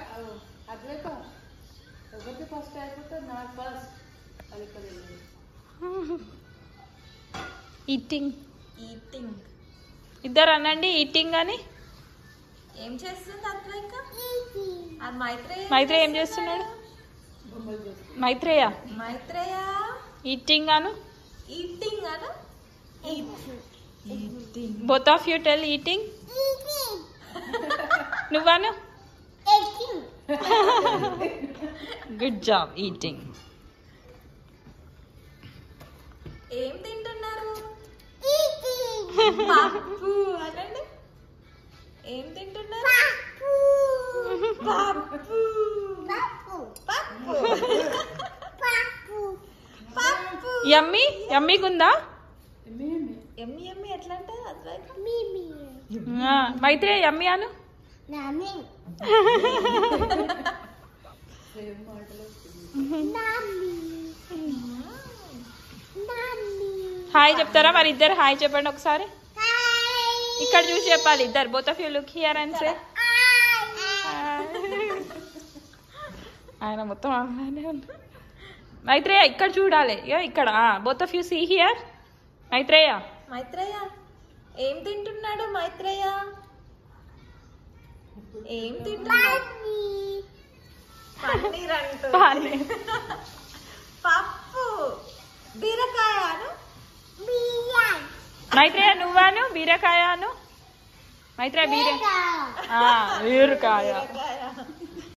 అద్వైత ఎవరిది ఫస్ట్ అయిపోతే నాకు ఫస్ట్ అది ఇక్కడ వెళ్ళింది. ఈటింగ్ ఈటింగ్ ఇద్దరు అనండి ఈటింగ్ అని ఏం చేస్తుంది అద్వైక అది మైత్రేయ మైత్రేయ ఏం చేస్తున్నాడు మైత్రేయ మైత్రేయ ఈటింగ్ అను ఈటింగ్ అను eating both of you tell eating నువ్వను గుడ్ జాబ్ ఈటింగ్ ఏం తింటున్నారు పప్పు అనండి ఏం తింటున్నారు పప్పు పప్పు పప్పు యమ్మీ యమ్మీకుందా ఎమ్మి ఎమ్మి. ఎమ్మి ఎమ్మి ఎట్లా అంటే అద్వైక ఆ, మైత్రేయ యమ్మీ అను ఏం మాటలు హాయ్ చెప్తారా మరి ఇద్దరు హాయ్ చెప్పండి ఒకసారి ఇక్కడ చూసి చెప్పాలి ఇద్దరు both of you look here and say ఆయన మొత్తం అలానే ఉన్నారు. మైత్రేయ ఇక్కడ చూడాలి ఇగో ఇక్కడ both of you see here Maitreya Maitreya ఏం తింటున్నాడు మైత్రేయ ఏం తింటున్నాడు పన్నీర్ అంటూ పప్పు బీరకాయ అను మైత్రేయ నువ్వాను బీరకాయ అను మైత్రేయ బీర ఆ, బీరకాయ బీరకాయ